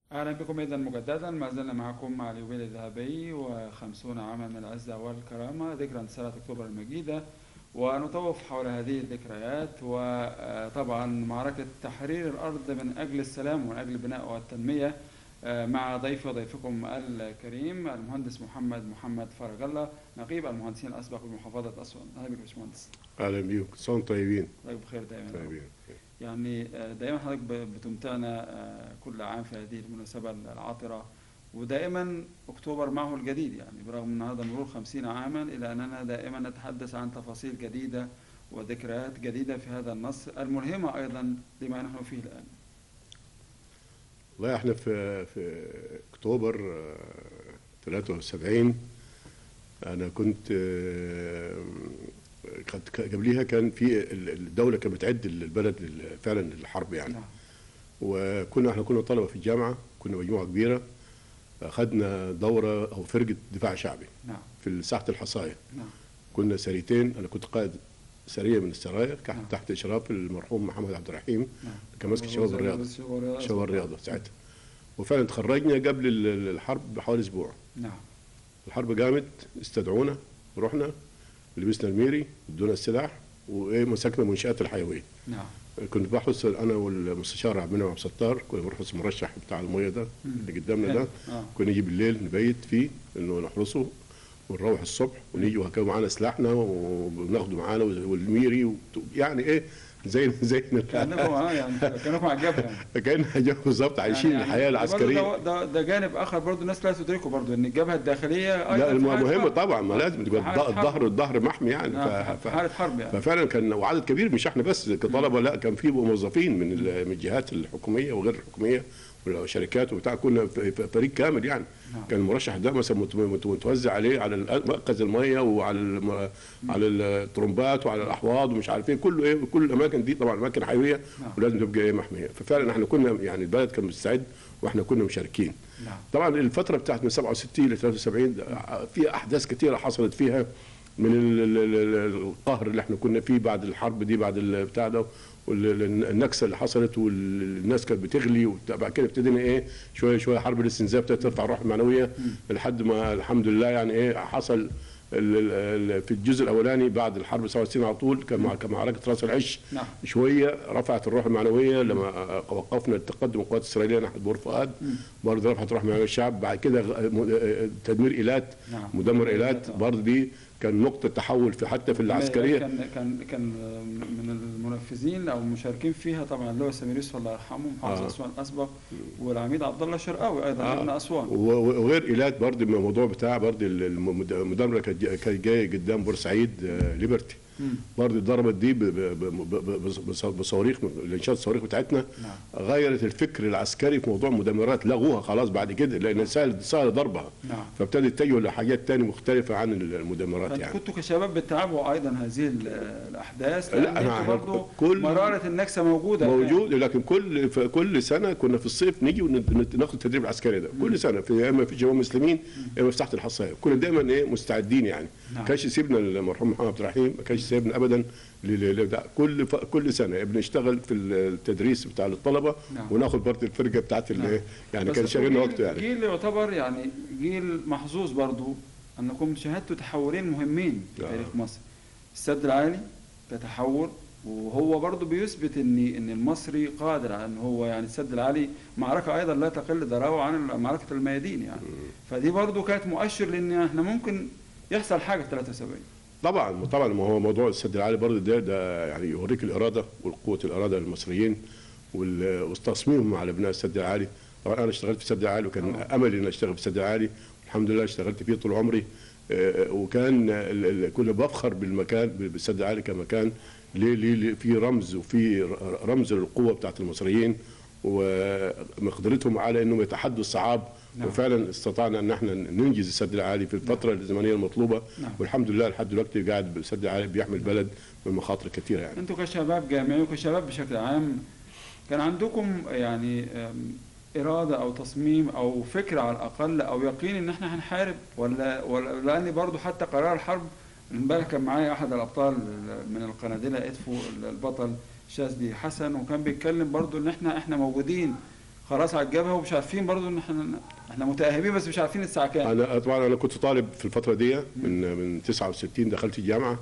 أهلا بكم إذا مجددا ما زلنا معكم مع اليوبيل الذهبي وخمسون عاما من العزة والكرامة ذكرى انتصارات أكتوبر المجيدة ونطوف حول هذه الذكريات وطبعا معركة تحرير الأرض من أجل السلام ومن أجل البناء والتنمية مع ضيف وضيفكم الكريم المهندس محمد محمد فرج الله نقيب المهندسين الأسبق بمحافظة أسوان أهلا بك يا باشمهندس اهلا بيكم كل سنه وانتم طيبين حضرتك بخير دائما طيبين يعني دائما حضرتك بتمتعنا كل عام في هذه المناسبة العاطرة ودائما أكتوبر معه الجديد يعني برغم أن هذا مرور خمسين عاما إلى أننا دائما نتحدث عن تفاصيل جديدة وذكريات جديدة في هذا النص الملهمة أيضا لما نحن فيه الآن والله احنا في في اكتوبر آه، 73 انا كنت آه، كانت قبليها كان في ال- الدوله كانت بتعد البلد لل- فعلا للحرب يعني نعم وكنا احنا كنا طلبه في الجامعه كنا مجموعه كبيره اخذنا دوره او فرقه دفاع شعبي نعم في ساحه الحصايه نعم كنا سريتين انا كنت قائد سريه من السرايا تحت نعم. تحت اشراف المرحوم محمد عبد الرحيم نعم كان ماسك شباب الرياضه شباب شباب الرياضه ساعتها وفعلا تخرجنا قبل ال- ال- الحرب بحوالي اسبوع نعم الحرب قامت استدعونا رحنا لبسنا الميري ادونا السلاح وايه مسكنا المنشات الحيويه نعم كنت بحرس انا والمستشار عبد المنعم عبد الستار كنا بنحرس المرشح بتاع الميه ده اللي قدامنا ده آه. كنا نيجي بالليل نبيت فيه انه نحرسه ونروح الصبح ونيجي وهكذا معانا سلاحنا وناخده معانا والميري و- يعني ايه زي زي كأنكم اه يعني كأنكم على الجبهة يعني. كان حاجه بالظبط عايشين يعني الحياه برضه العسكريه ده, ده, ده جانب اخر برضه الناس لا تدركه برضه ان الجبهه الداخليه أيضاً لا في الم- حالة مهمه حرب. طبعا ما لازم تبقى في حالة الظ- حرب. الظهر الظهر محمي يعني آه، ف- في حاله حرب يعني ففعلا كان وعدد كبير مش احنا بس كطلبه لا كان في موظفين من ال- من الجهات الحكوميه وغير الحكوميه والشركات وبتاع كنا في- في فريق كامل يعني نعم. كان المرشح ده مثلا مت- مت- متوزع عليه على الأ- مركز الميه وعلى الم- على الطرمبات وعلى الاحواض ومش عارف ايه كله ايه كل الاماكن دي طبعا اماكن حيويه نعم. ولازم تبقى ايه محميه ففعلا احنا كنا يعني البلد كان مستعد واحنا كنا مشاركين نعم طبعا الفتره بتاعت من 67 ل 73 ده في احداث كثيره حصلت فيها من ال- ال- ال- القهر اللي احنا كنا فيه بعد الحرب دي بعد البتاع ده والنكسه اللي حصلت والناس كانت بتغلي وبتاع. بعد كده ابتدينا ايه شويه شويه حرب الاستنزاف ابتدت ترفع الروح المعنويه لحد ما الحمد لله يعني ايه حصل ال- ال- ال- في الجزء الاولاني بعد الحرب 67 على طول كان مع- كان معركه راس العش نعم شويه رفعت الروح المعنويه لما وقفنا التقدم القوات الاسرائيليه ناحيه بور فؤاد برضه رفعت الروح المعنويه الشعب بعد كده غ- م- تدمير ايلات نعم مدمر ايلات آه. برضه دي كان نقطه تحول في حتى في العسكريه كان كان كان من المنفذين او المشاركين فيها طبعا اللي هو سمير يوسف الله يرحمه محافظ آه. اسوان الاسبق والعميد عبد الله الشرقاوي ايضا آه. ابن اسوان و- و- وغير ايلات برضه من الموضوع بتاع برضه الم- المدمره كانت جا- كانت جايه قدام بورسعيد آه، ليبرتي مم. برضه ضربت دي ب- ب- ب- ب- بص- بصواريخ الانشاء الصواريخ بتاعتنا نعم غيرت الفكر العسكري في موضوع المدمرات لغوها خلاص بعد كده لان سهل سهل ضربها نعم فابتدى يتجهوا لحاجات تانية مختلفة عن المدمرات فانتوا يعني كنتوا كشباب بتتابعوا ايضا هذه ال- الاحداث لا، لان أنا انتوا عارف برضه كل- مراره النكسه موجوده موجود لكن كل في كل سنة كنا في الصيف نيجي وناخد التدريب العسكري ده كل سنة في يا اما في شباب مسلمين يا اما في تحت الحصاية كنا دايما ايه مستعدين يعني نعم. ما كانش يسيبنا المرحوم محمد عبد الرحيم ما كانش يسيبنا ابدا ل- ل- ل- ده. كل ف... كل سنة بنشتغل في التدريس بتاع الطلبة نعم. وناخد برضه الفرقة بتاعت نعم. ال- يعني بس كان أنتوا شاغلنا جيل- وقته يعني جيل يعتبر يعني جيل محظوظ برضو انكم شاهدتوا تحولين مهمين في آه. تاريخ مصر السد العالي كتحول وهو برضو بيثبت ان ان المصري قادر على ان هو يعني السد العالي معركه ايضا لا تقل ضراوه عن معركه الميادين يعني فدي برضو كانت مؤشر لان احنا ممكن يحصل حاجه في 73 طبعا طبعا ما هو موضوع السد العالي برضه ده ده يعني يوريك الاراده والقوه الاراده للمصريين وال- وتصميمهم على بناء السد العالي طبعا انا اشتغلت في السد العالي وكان آه. املي ان اشتغل في السد العالي الحمد لله اشتغلت فيه طول عمري آه، وكان ال- ال- كنا بفخر بالمكان بالسد العالي كمكان ليه ليه ليه في رمز وفي ر- رمز للقوه بتاعت المصريين ومقدرتهم على انهم يتحدوا الصعاب نعم. وفعلا استطعنا ان احنا ننجز السد العالي في الفتره الزمنيه المطلوبه نعم. والحمد لله لحد دلوقتي قاعد بالسد العالي بيحمل بلد من مخاطر كثيره يعني انتوا كشباب جامعي وكشباب بشكل عام كان عندكم يعني أم، إرادة أو تصميم أو فكرة على الأقل أو يقين إن إحنا هنحارب ولا ولا لأن برضو حتى قرار الحرب امبارح كان معايا أحد الأبطال من القناديلة إدفو البطل شاذلي حسن وكان بيتكلم برضو إن إحنا إحنا موجودين خلاص على الجبهه ومش عارفين برضو ان احنا احنا متاهبين بس مش عارفين الساعه كام انا طبعا انا كنت طالب في الفتره دي من من 69 دخلت الجامعه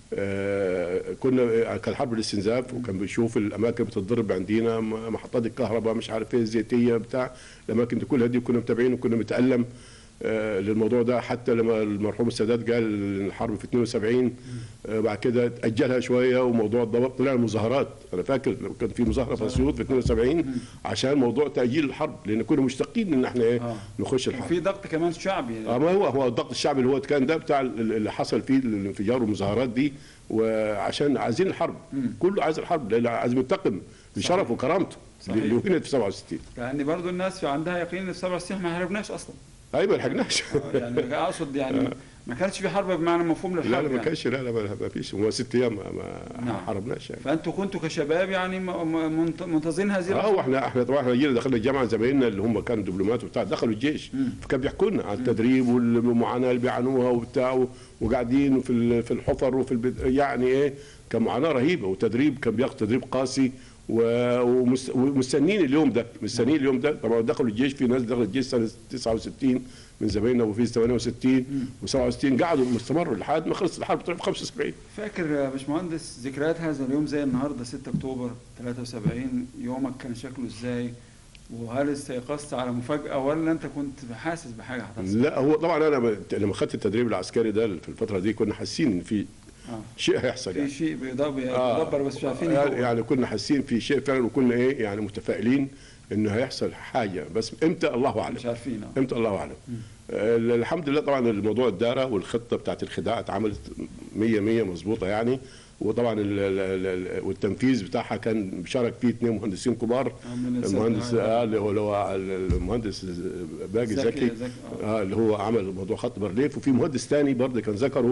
آه كنا كان حرب الاستنزاف وكان بيشوف الاماكن بتتضرب عندنا م- محطات الكهرباء مش عارف ايه الزيتيه بتاع الاماكن دي كلها دي كنا متابعين وكنا متالم آه للموضوع ده حتى لما المرحوم السادات قال إن الحرب في 72 آه بعد كده اجلها شويه وموضوع الضباب طلع مظاهرات انا فاكر لما كان في مظاهره في اسيوط في 72 عشان موضوع تاجيل الحرب لان كنا مشتاقين ان احنا ايه آه. نخش الحرب وفي ضغط كمان شعبي اه ما هو هو الضغط الشعبي اللي هو كان ده بتاع ال- اللي حصل فيه الانفجار والمظاهرات دي وعشان عايزين الحرب كله عايز الحرب لأن عايز ينتقم لشرفه وكرامته صحيح. اللي وكانت في 67 يعني برضو الناس في عندها يقين ان في 67 ما هربناش اصلا ايوه ما لحقناش آه، يعني اقصد يعني ما كانش في حرب بمعنى مفهوم لا للحرب لا ما يعني. كانش لا لا ما ما فيش هو ست ايام ما, ما نعم. حاربناش يعني فانتوا كنتوا كشباب يعني م- م- منت- منتظرين هذه اه اللحظة. واحنا احنا طبعا احنا جينا دخلنا الجامعه زمايلنا اللي هم كانوا دبلومات وبتاع دخلوا الجيش فكان بيحكوا لنا عن التدريب والمعاناه اللي بيعانوها وبتاع وقاعدين في ال- في الحفر وفي البد... يعني ايه كان معاناه رهيبه وتدريب كان بياخد تدريب قاسي و- ومس- ومستنين اليوم ده مستنين اليوم ده طبعا دخلوا الجيش في ناس دخلت الجيش سنه 69 من زمايلنا وفي 68 و67 قعدوا مستمروا لحد ما خلصت الحرب طلعوا في 75 فاكر يا باشمهندس ذكريات هذا اليوم زي النهارده 6 اكتوبر 73 يومك كان شكله ازاي؟ وهل استيقظت على مفاجأة ولا انت كنت حاسس بحاجة هتحصل؟ لا هو طبعا انا ب- لما خدت التدريب العسكري ده في الفتره دي كنا حاسين ان في اه شيء هيحصل في يعني شيء بيدبر آه. بيدبر بس مش عارفين يعني, يكون. يعني كنا حاسين في شيء فعلا وكنا ايه يعني متفائلين انه هيحصل حاجه بس امتى الله اعلم مش عارفين اه امتى الله اعلم آه، الحمد لله طبعا الموضوع الدارة والخطه بتاعت الخداع اتعملت 100 100 مظبوطه يعني وطبعا ال ال ال والتنفيذ بتاعها كان شارك فيه اثنين مهندسين كبار آه، من المهندس السد- آه اللي هو اللي هو المهندس باقي زكي- زكي زكي، آه. اه اللي هو عمل موضوع خط بارليف وفي مهندس تاني برضه كان ذكره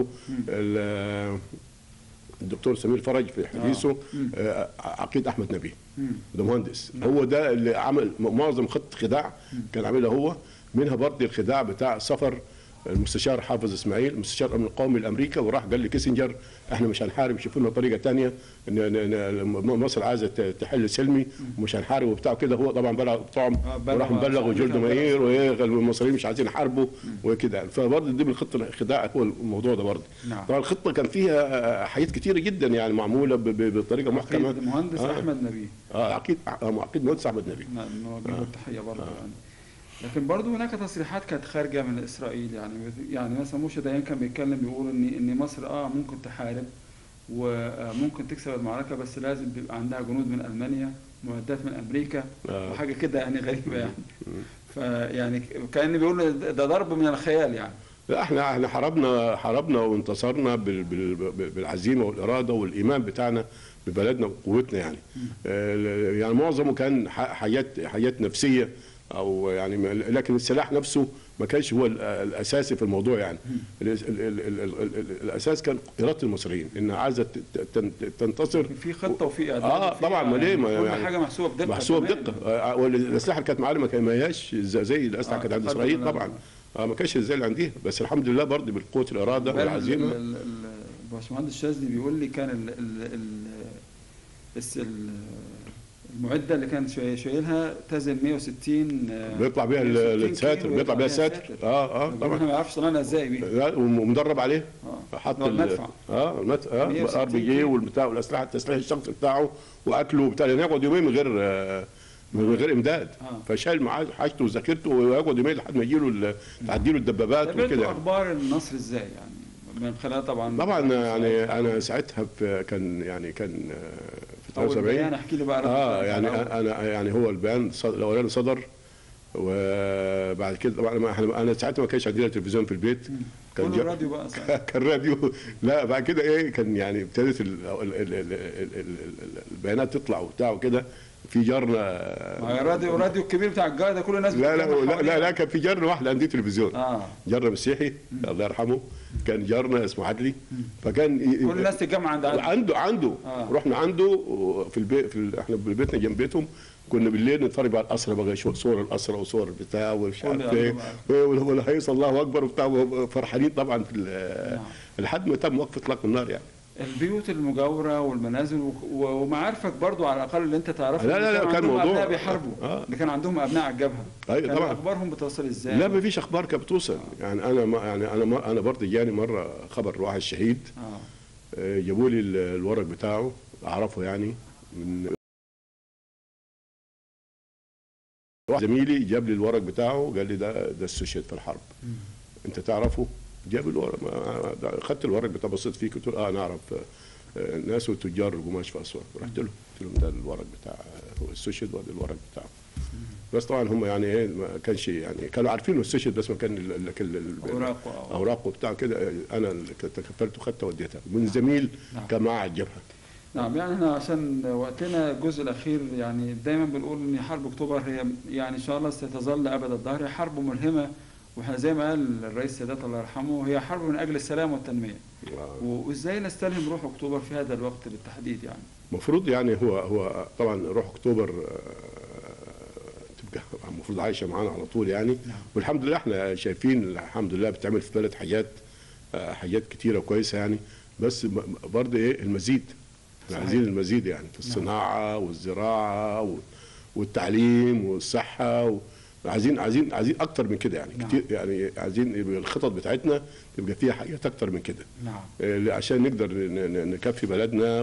ال- الدكتور سمير فرج في حديثه آه عقيد احمد نبيه مم. ده مهندس هو ده اللي عمل م- معظم خطه خداع كان عاملها هو منها برضه الخداع بتاع سفر المستشار حافظ اسماعيل مستشار الامن القومي لامريكا وراح قال لكيسنجر احنا مش هنحارب شوفوا لنا طريقه ثانيه مصر عايزه ت- تحل سلمي ومش هنحارب وبتاع كده هو طبعا بلغ طعم آه، بلغ وراح مبلغ عشان وجلد أمريكا ماهير وايه قال المصريين مش عايزين يحاربوا وكده فبرضه دي من الخطه الخداع هو الموضوع ده برضه نعم. طبعا الخطه كان فيها حاجات كتيره جدا يعني معموله ب- ب- بطريقه محكمه عقيد مهندس آه. احمد نبيه اه عقيد آه، عقيد مهندس احمد نبي نعم نوجه له التحيه برضه يعني لكن برضه هناك تصريحات كانت خارجه من اسرائيل يعني يعني مثلا موشى ديان كان بيتكلم بيقول ان ان مصر اه ممكن تحارب وممكن تكسب المعركه بس لازم بيبقى عندها جنود من المانيا معدات من امريكا آه. وحاجه كده يعني غريبه يعني فيعني كان بيقول ده ضرب من الخيال يعني لا احنا احنا حاربنا حاربنا وانتصرنا بال- بال- بالعزيمه والاراده والايمان بتاعنا ببلدنا وقوتنا يعني آه، يعني معظمه كان ح- حاجات حاجات نفسيه او يعني م- لكن السلاح نفسه ما كانش هو ال- الاساسي في الموضوع يعني ال- ال- ال- ال- ال- ال- الاساس كان اراده المصريين انها عايزه ت- ت- تنتصر في خطه وفي اعداد اه وفي طبعا ما ليه ما كل يعني حاجه محسوبه بدقه محسوبه كمان. بدقه آه، والاسلحه اللي كانت معانا ما كان- ما هياش زي زي الاسلحه آه، كانت عند تقدم اسرائيل ال- طبعا اه ما كانش زي اللي عنديها بس الحمد لله برضه بالقوه الاراده بل والعزيمه ال- ال- ال- الباشمهندس شاذلي بيقول لي كان ال ال ال بس ال- المعده اللي كان شاي- شايلها تزن 160 آه، بيطلع بيها ال- 160 الساتر كيلو بيطلع بيها الساتر اه اه طبعا طبعا ما يعرفش طلعنا ازاي بيه لا ومدرب عليه اه حط هو ال- المدفع اه المدفع اه 160 ار بي جي كيلو. والبتاع والاسلحه التسليح الشخصي بتاعه واكله وبتاع لان يقعد يومين من غير آه، من غير امداد آه. فشايل معاه حاجته وذاكرته ويقعد يومين لحد ما يجي له تعدي له الدبابات تابعتوا وكده يعني. اخبار النصر ازاي يعني من خلال طبعا طبعا يعني انا ساعتها في كان يعني كان آه، في اول 73 بيان احكي لي بقى رد اه فعلك يعني على أول. انا يعني هو البيان صد- الاولاني صدر وبعد كده طبعا ما احنا انا ساعتها ما كانش عندنا تلفزيون في البيت كان كله جا- الراديو بقى ساعتها. كان راديو لا بعد كده ايه كان يعني ابتدت ال- ال- ال- ال- ال- ال- البيانات تطلع وبتاع وكده في جارنا ما هي الراديو الراديو الكبير بتاع الجاي ده كل الناس لا لا بتتجمع لا, لا, حواليه. لا كان في جارنا واحد عنده تلفزيون اه جارنا مسيحي الله يرحمه كان جارنا اسمه عدلي فكان ي- كل الناس تتجمع عند عدد. عنده عنده آه. رحنا عنده في البيت في ال- احنا بيتنا جنب بيتهم كنا بالليل نتفرج على الاسرى بقى شو صور الاسرى وصور البتاع ومش كل عارف ايه عنده والهيص الله اكبر وبتاع فرحانين طبعا في ال- نعم. لحد ما تم وقف اطلاق النار يعني البيوت المجاوره والمنازل و- و- ومعارفك برضو على الاقل اللي انت تعرفه لا، لا، لا، كان عندهم موضوع- ابناء بيحاربوا آه. اللي كان عندهم ابناء على الجبهه أيوة كان طبعاً. اخبارهم بتوصل ازاي لا ما فيش اخبار كانت بتوصل يعني انا ما يعني انا ما انا برضه جاني مره خبر واحد شهيد اه آه، جابوا لي ال- الورق بتاعه اعرفه يعني من واحد زميلي جاب لي الورق بتاعه قال لي ده ده استشهد في الحرب مم. انت تعرفه جاب الورق ما- ده- خدت الورق بتاع بصيت فيه قلت له اه انا اعرف آه، ناس وتجار القماش في اسوان رحت له قلت لهم ده الورق بتاع هو استشهد وده الورق بتاعه بس طبعا هم يعني ايه ما كانش يعني كانوا عارفين انه استشهد بس ما كان ال- ال- ال- اوراقه أو- اوراقه بتاع كده انا اللي تكفلت وخدتها وديتها من زميل نعم. كان معاه على الجبهه نعم يعني احنا عشان وقتنا الجزء الاخير يعني دايما بنقول ان حرب اكتوبر هي يعني ان شاء الله ستظل ابد الظهر هي حرب ملهمه واحنا زي ما قال الرئيس السادات الله يرحمه هي حرب من اجل السلام والتنميه وازاي نستلهم روح اكتوبر في هذا الوقت بالتحديد يعني المفروض يعني هو هو طبعا روح اكتوبر آه، تبقى المفروض عايشه معانا على طول يعني نعم. والحمد لله احنا شايفين الحمد لله بتعمل في بلد حاجات آه، حاجات كتيره كويسه يعني بس ب- برضه ايه المزيد احنا صحيح. عايزين المزيد يعني في نعم. الصناعه والزراعه و- والتعليم والصحه و... عايزين عايزين عايزين اكتر من كده يعني نعم. كتير يعني عايزين يبقى الخطط بتاعتنا تبقى فيها حاجات اكتر من كده نعم آه، عشان نقدر ن- ن- نكفي بلدنا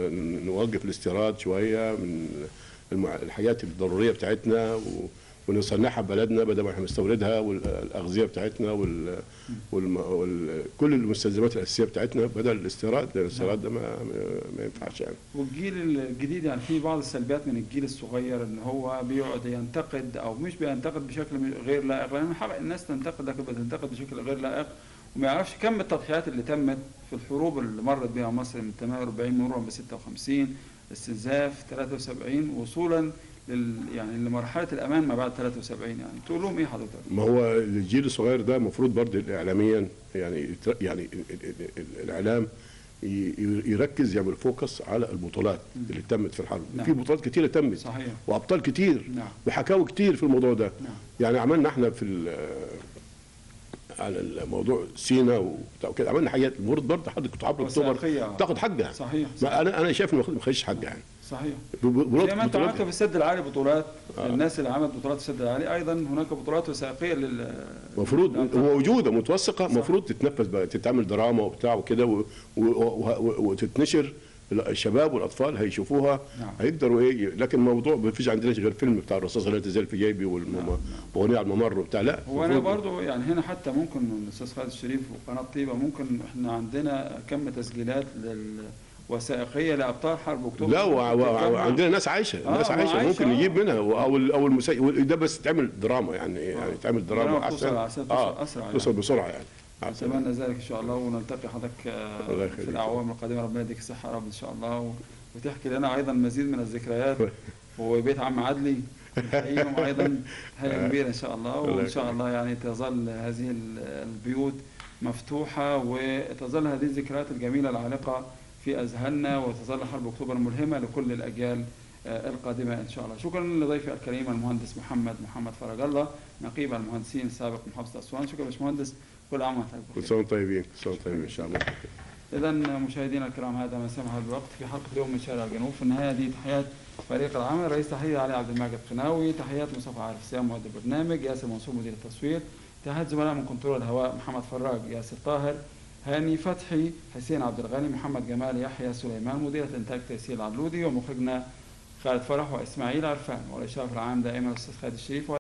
ونوقف الاستيراد شويه من الم- الحاجات الضروريه بتاعتنا و- ونصنعها ببلدنا بدل ما احنا نستوردها والاغذيه بتاعتنا وال والم- وال كل المستلزمات الاساسيه بتاعتنا بدل الاستيراد لان الاستيراد ده ما, ما- ما ينفعش يعني والجيل الجديد يعني في بعض السلبيات من الجيل الصغير ان هو بيقعد ينتقد او مش بينتقد بشكل مش- غير لائق لان من حق الناس تنتقد لكن بتنتقد بشكل غير لائق وما يعرفش كم التضحيات اللي تمت في الحروب اللي مرت بها مصر من 48 مرورا ب 56 استنزاف 73 وصولا لل يعني لمرحله الامان ما بعد 73 يعني تقول لهم ايه حضرتك؟ ما هو الجيل الصغير ده المفروض برضه اعلاميا يعني يتر- يعني ال- ال- ال- الاعلام ي- يركز يعمل فوكس على البطولات اللي تمت في الحرب نعم. في بطولات كتيره تمت صحيح وابطال كتير نعم وحكاوي كتير في الموضوع ده نعم يعني عملنا احنا في ال- على الموضوع سينا وبتاع وكده عملنا حاجات المفروض برضه حضرتك حرب اكتوبر وثائقية. تاخد حقها صحيح ما انا انا شايف انه ما خدش حقها يعني صحيح بطولات- زي ما انت بطولات- عملت في السد العالي بطولات آه. الناس اللي عملت بطولات في السد العالي ايضا هناك بطولات وثائقيه لل المفروض للأبطال. موجوده متوثقه صح. المفروض تتنفذ بقى تتعمل دراما وبتاع وكده و- و- و- وتتنشر الشباب والاطفال هيشوفوها نعم. هيقدروا ايه لكن الموضوع ما فيش عندنا غير فيلم بتاع الرصاصه لا تزال في جيبي والم- واغنيه على الممر وبتاع لا هو انا المفروض- برضو يعني هنا حتى ممكن الاستاذ خالد الشريف وقناه طيبه ممكن احنا عندنا كم تسجيلات للوثائقيه لابطال حرب اكتوبر لا و- و- تتجمع. وعندنا ناس عايشه آه، ناس عايشه وعايشة، ممكن آه. نجيب منها و- او ال- او المسي... ده بس تعمل دراما يعني يعني تعمل دراما دراما بتوصل احسن عشان توصل اه أسرع يعني. توصل بسرعه يعني أحسن. اتمنى ذلك ان شاء الله ونلتقي حضرتك آه، الله في يخليك. الاعوام القادمه ربنا يديك الصحه يا رب ان شاء الله و- وتحكي لنا ايضا مزيد من الذكريات وبيت عم عدلي نحييهم ايضا هيئه كبيره ان شاء الله الله وان شاء يخليك. الله يعني تظل هذه ال- البيوت مفتوحه وتظل هذه الذكريات الجميله العالقه في اذهاننا وتظل حرب اكتوبر ملهمه لكل الاجيال آه، القادمه ان شاء الله شكرا لضيفي الكريم المهندس محمد محمد فرج الله نقيب المهندسين السابق محافظه اسوان شكرا يا باشمهندس كل عام وانت كل بخير سنه وانتم طيبين كل سنه وانتم طيبين ان شاء الله إذا مشاهدينا الكرام هذا ما سمح الوقت في حلقة اليوم من شارع الجنوب في النهاية دي تحيات فريق العمل رئيس تحية علي عبد الماجد قناوي تحيات مصطفى عارف سام مؤدي البرنامج ياسر منصور مدير التصوير تحيات زملاء من كنترول الهواء محمد فراج ياسر طاهر هاني فتحي حسين عبد الغني محمد جمال يحيى سليمان مديرة إنتاج تيسير العبلودي ومخرجنا خالد فرح وإسماعيل عرفان والإشراف العام دائما الأستاذ خالد الشريف